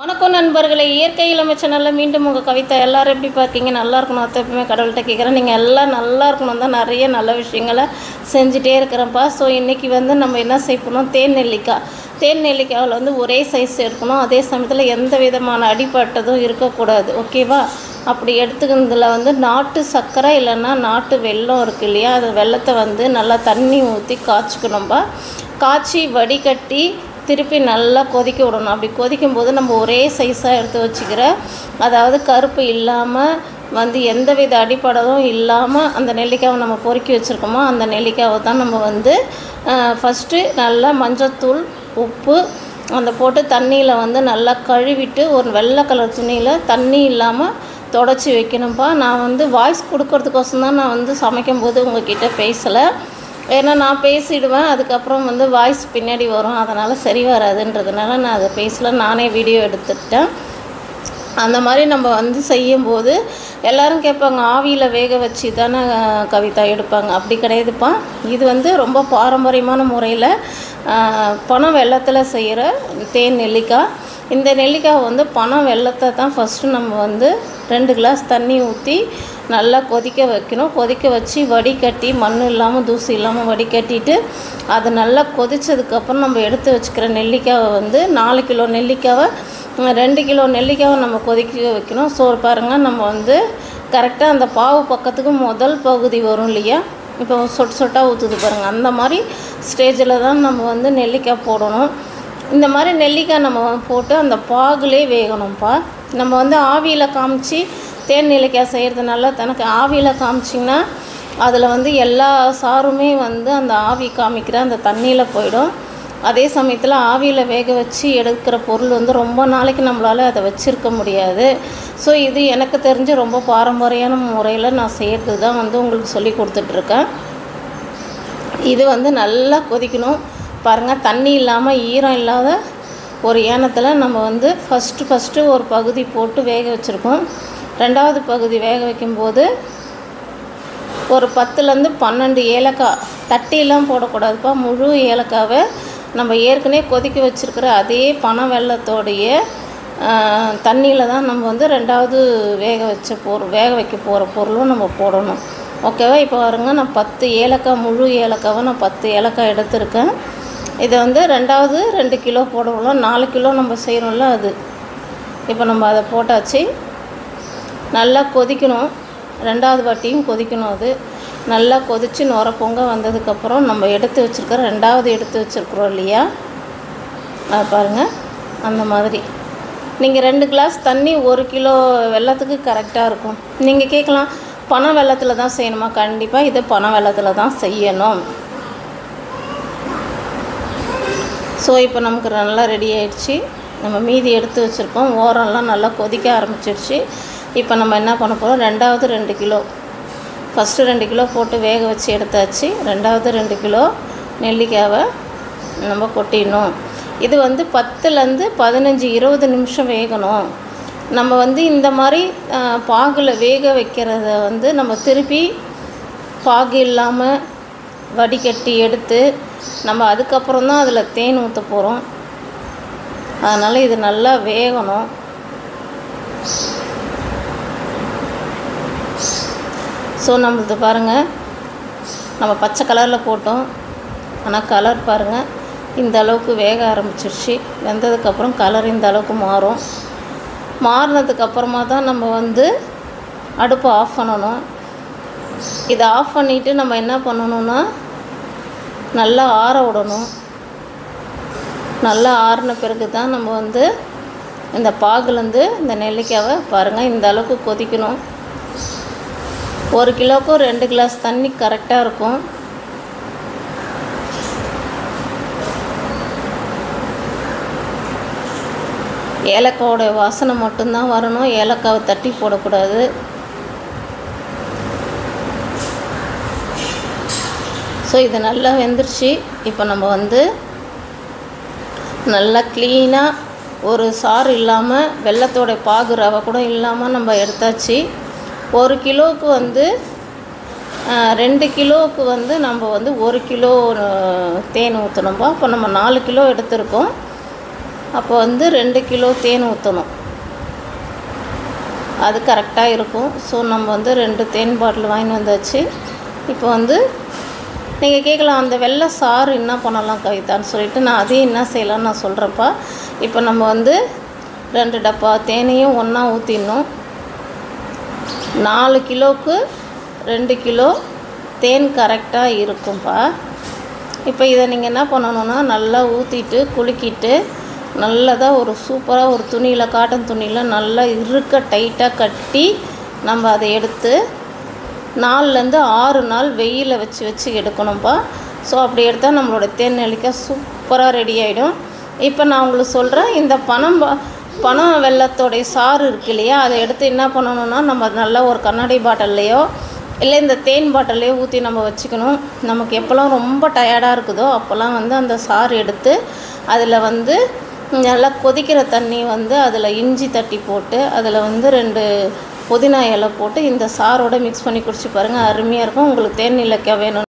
வணக்கம் நண்பர்களே இயற்கை இளமை சேனலில் மீண்டும் உங்கள் கவிதா எல்லாரும் எப்படி பார்க்கீங்க நல்லா இருக்கணும் அத்தை எப்பவுமே கடவுள்கிட்ட கேட்குறேன் நீங்கள் எல்லாம் நல்லா இருக்கணும் தான் நிறைய நல்ல விஷயங்களை செஞ்சுட்டே இருக்கிறேன்ப்பா ஸோ இன்றைக்கி வந்து நம்ம என்ன செய்ய போகிறோம் தேன் நெல்லிக்காய் தேன் நெல்லிக்காயில் வந்து ஒரே சைஸ் எடுக்கணும் அதே சமயத்தில் எந்த விதமான அடிப்பட்டதும் இருக்கக்கூடாது ஓகேவா அப்படி எடுத்துக்கிறதுல வந்து நாட்டு சர்க்கரை இல்லைன்னா நாட்டு வெல்லம் இருக்குது இல்லையா அது வெல்லத்தை வந்து நல்லா தண்ணி ஊற்றி காய்ச்சிக்கணும்பா காய்ச்சி வடிகட்டி திருப்பி நல்லா கொதிக்க விடணும் அப்படி கொதிக்கும் போது நம்ம ஒரே சைஸாக எடுத்து வச்சுக்கிற அதாவது கருப்பு இல்லாமல் வந்து எந்த வித அடிப்படதும் இல்லாமல் அந்த நெல்லிக்காவை நம்ம பொறுக்கி வச்சுருக்கோமோ அந்த நெல்லிக்காவை தான் நம்ம வந்து ஃபஸ்ட்டு நல்லா மஞ்சத்தூள் உப்பு அந்த போட்டு தண்ணியில் வந்து நல்லா கழுவிட்டு ஒரு வெள்ளை கலர் துணியில் தண்ணி இல்லாமல் தொடச்சி வைக்கணும்ப்பா நான் வந்து வாய்ஸ் கொடுக்கறதுக்கோசம் தான் நான் வந்து சமைக்கும்போது உங்ககிட்ட பேசலை ஏன்னா நான் பேசிடுவேன் அதுக்கப்புறம் வந்து வாய்ஸ் பின்னாடி வரும் அதனால் சரி வராதுன்றதுனால நான் அதை பேசல நானே வீடியோ எடுத்துக்கிட்டேன் அந்த மாதிரி நம்ம வந்து செய்யும்போது எல்லாரும் கேட்பாங்க ஆவியில் வேக வச்சு தானே அஹ், கவிதா எடுப்பாங்க அப்படி கிடையாதுப்பா இது வந்து ரொம்ப பாரம்பரியமான முறையில் பணம் வெள்ளத்தில் செய்கிற தேன் நெல்லிக்காய் இந்த நெல்லிக்காய் வந்து பணம் வெள்ளத்தை தான் ஃபஸ்ட்டு நம்ம வந்து ரெண்டு கிளாஸ் தண்ணி ஊற்றி நல்லா கொதிக்க வைக்கணும் கொதிக்க வச்சு வடிகட்டி மண் இல்லாமல் தூசி இல்லாமல் வடிகட்டிட்டு அது நல்லா கொதிச்சதுக்கப்புறம் நம்ம எடுத்து வச்சுக்கிற நெல்லிக்காவை வந்து நாலு கிலோ நெல்லிக்காவை உம், ரெண்டு கிலோ நெல்லிக்காவை நம்ம கொதிக்க வைக்கணும் ஸோ பாருங்கள் நம்ம வந்து கரெக்டாக அந்த பாவு பக்கத்துக்கு முதல் பகுதி வரும் இல்லையா இப்போ சொட்டு சொட்டாக ஊற்றுது பாருங்கள் அந்த மாதிரி ஸ்டேஜில் தான் நம்ம வந்து நெல்லிக்காய் போடணும் இந்த மாதிரி நெல்லிக்காய் நம்ம போட்டு அந்த பாகுலே வேகணும்ப்பா நம்ம வந்து ஆவியில் காமிச்சு தேன் நெல்லிக்காய் செய்கிறதுனால தனக்கு ஆவியில் காமிச்சிங்கன்னா அதில் வந்து எல்லா சாருமே வந்து அந்த ஆவி காமிக்கிற அந்த தண்ணியில் போயிடும் அதே சமயத்தில் ஆவியில் வேக வச்சு எடுக்கிற பொருள் வந்து ரொம்ப நாளைக்கு நம்மளால் அதை வச்சுருக்க முடியாது ஸோ இது எனக்கு தெரிஞ்சு ரொம்ப பாரம்பரியமான முறையில் நான் செய்கிறது தான் வந்து உங்களுக்கு சொல்லி கொடுத்துட்ருக்கேன் இது வந்து நல்லா கொதிக்கணும் பாருங்கள் தண்ணி இல்லாமல் ஈரம் இல்லாத ஒரு ஏனத்தில் நம்ம வந்து ஃபஸ்ட்டு ஃபஸ்ட்டு ஒரு பகுதி போட்டு வேக வச்சுருக்கோம் ரெண்டாவது பகுதி வேக வைக்கும்போது ஒரு பத்துலேருந்து பன்னெண்டு ஏலக்காய் தட்டிலாம் போடக்கூடாதுப்பா முழு ஏலக்காவை நம்ம ஏற்கனவே கொதிக்க வச்சுருக்கிற அதே பனை வெள்ளத்தோடைய தண்ணியில் தான் நம்ம வந்து ரெண்டாவது வேக வச்ச பொருள் வேக வைக்க போகிற பொருளும் நம்ம போடணும் ஓகேவா இப்போ பாருங்க நான் பத்து ஏலக்காய் முழு ஏலக்காவை நான் பத்து ஏலக்காய் எடுத்திருக்கேன் இதை வந்து ரெண்டாவது ரெண்டு கிலோ போடணும் நாலு கிலோ நம்ம செய்கிறோம்ல அது இப்போ நம்ம அதை போட்டாச்சு நல்லா கொதிக்கணும் ரெண்டாவது வாட்டியும் கொதிக்கணும் அது நல்லா கொதித்து நுர பொங்க வந்ததுக்கப்புறம் நம்ம எடுத்து வச்சுருக்கிற ரெண்டாவது எடுத்து வச்சுருக்குறோம் இல்லையா அது பாருங்கள் அந்த மாதிரி நீங்கள் ரெண்டு கிளாஸ் தண்ணி ஒரு கிலோ வெள்ளத்துக்கு கரெக்டாக இருக்கும் நீங்கள் கேட்கலாம் பனை வெள்ளத்தில் தான் செய்யணுமா கண்டிப்பாக இது பனை வெள்ளத்தில் தான் செய்யணும் ஸோ இப்போ நமக்கு நல்லா ரெடி ஆயிடுச்சு நம்ம மீதி எடுத்து வச்சுருக்கோம் ஓரம்லாம் நல்லா கொதிக்க ஆரம்பிச்சிடுச்சு இப்போ நம்ம என்ன பண்ண போகிறோம் ரெண்டாவது ரெண்டு கிலோ ஃபஸ்ட்டு ரெண்டு கிலோ போட்டு வேக வச்சு எடுத்தாச்சு ரெண்டாவது ரெண்டு கிலோ நெல்லிக்காவை நம்ம கொட்டிடணும் இது வந்து பத்துலேருந்து பதினஞ்சு இருபது நிமிஷம் வேகணும் நம்ம வந்து இந்த மாதிரி பாகில் வேக வைக்கிறத வந்து நம்ம திருப்பி பாகு இல்லாமல் வடிகட்டி எடுத்து நம்ம அதுக்கப்புறம் தான் அதில் தேன் ஊற்ற போகிறோம் அதனால் இது நல்லா வேகணும் ஸோ நம்மளது பாருங்கள் நம்ம பச்சை கலரில் போட்டோம் ஆனால் கலர் பாருங்கள் இந்த அளவுக்கு வேக ஆரம்பிச்சிருச்சு வெந்ததுக்கப்புறம் கலர் இந்த அளவுக்கு மாறும் மாறினதுக்கப்புறமா தான் நம்ம வந்து அடுப்பை ஆஃப் பண்ணணும் இதை ஆஃப் பண்ணிவிட்டு நம்ம என்ன பண்ணணும்னா நல்லா ஆற விடணும் நல்லா ஆறின பிறகு தான் நம்ம வந்து இந்த பாகுலேருந்து இந்த நெல்லிக்காவை பாருங்கள் இந்த அளவுக்கு கொதிக்கணும் ஒரு கிலோவுக்கும் ரெண்டு கிளாஸ் தண்ணி கரெக்டாக இருக்கும் ஏலக்காவோட வாசனை மட்டும்தான் வரணும் ஏலக்காவை தட்டி போடக்கூடாது ஸோ இது நல்லா வெந்துருச்சு இப்போ நம்ம வந்து நல்லா க்ளீனாக ஒரு சாறு இல்லாமல் வெள்ளத்தோட பாகு ரவை கூட இல்லாமல் நம்ம எடுத்தாச்சு ஒரு கிலோவுக்கு வந்து ஆஹ், ரெண்டு கிலோவுக்கு வந்து நம்ம வந்து ஒரு கிலோ ஆஹ், தேன் ஊற்றணும்பா அப்போ நம்ம நாலு கிலோ எடுத்திருக்கோம் அப்போ வந்து ரெண்டு கிலோ தேன் ஊற்றணும் அது கரெக்டாக இருக்கும் ஸோ நம்ம வந்து ரெண்டு தேன் பாட்டில் வாங்கிட்டு வந்தாச்சு இப்போ வந்து நீங்கள் கேட்கலாம் அந்த வெள்ளை சாறு என்ன பண்ணலாம் கவிதான்னு சொல்லிட்டு நான் அதையும் என்ன செய்யலாம்னு நான் சொல்கிறேன்ப்பா இப்போ நம்ம வந்து ரெண்டு டப்பா தேனையும் ஒன்றா ஊற்றிடணும் நாலு கிலோவுக்கு ரெண்டு கிலோ தேன் கரெக்டாக இருக்கும்ப்பா இப்போ இதை நீங்கள் என்ன பண்ணணுன்னா நல்லா ஊற்றிட்டு குலுக்கிட்டு நல்லதாக ஒரு சூப்பராக ஒரு துணியில் காட்டன் துணியில் நல்லா இருக்க டைட்டாக கட்டி நம்ம அதை எடுத்து நாலுலேருந்து ஆறு நாள் வெயிலில் வச்சு வச்சு எடுக்கணும்ப்பா ஸோ அப்படி எடுத்தால் நம்மளோட தேன் நெல்லிக்காய் சூப்பராக ரெடி ஆகிடும் இப்போ நான் உங்களுக்கு சொல்கிறேன் இந்த பனம் ப- பனம் வெள்ளத்தோடைய சாறு இருக்கு இல்லையா அதை எடுத்து என்ன பண்ணணும்னா நம்ம நல்லா ஒரு கண்ணாடி பாட்டில்லையோ இல்லை இந்த தேன் பாட்டிலையோ ஊற்றி நம்ம வச்சுக்கணும் நமக்கு எப்போல்லாம் ரொம்ப டயர்டாக இருக்குதோ அப்போல்லாம் வந்து அந்த சாறு எடுத்து அதில் வந்து நல்லா கொதிக்கிற தண்ணி வந்து அதில் இஞ்சி தட்டி போட்டு அதில் வந்து ரெண்டு புதினா இலை போட்டு இந்த சாரோட மிக்ஸ் பண்ணி குடிச்சு பாருங்கள் அருமையாக இருக்கும் உங்களுக்கு தேன் இலக்காய் வேணும்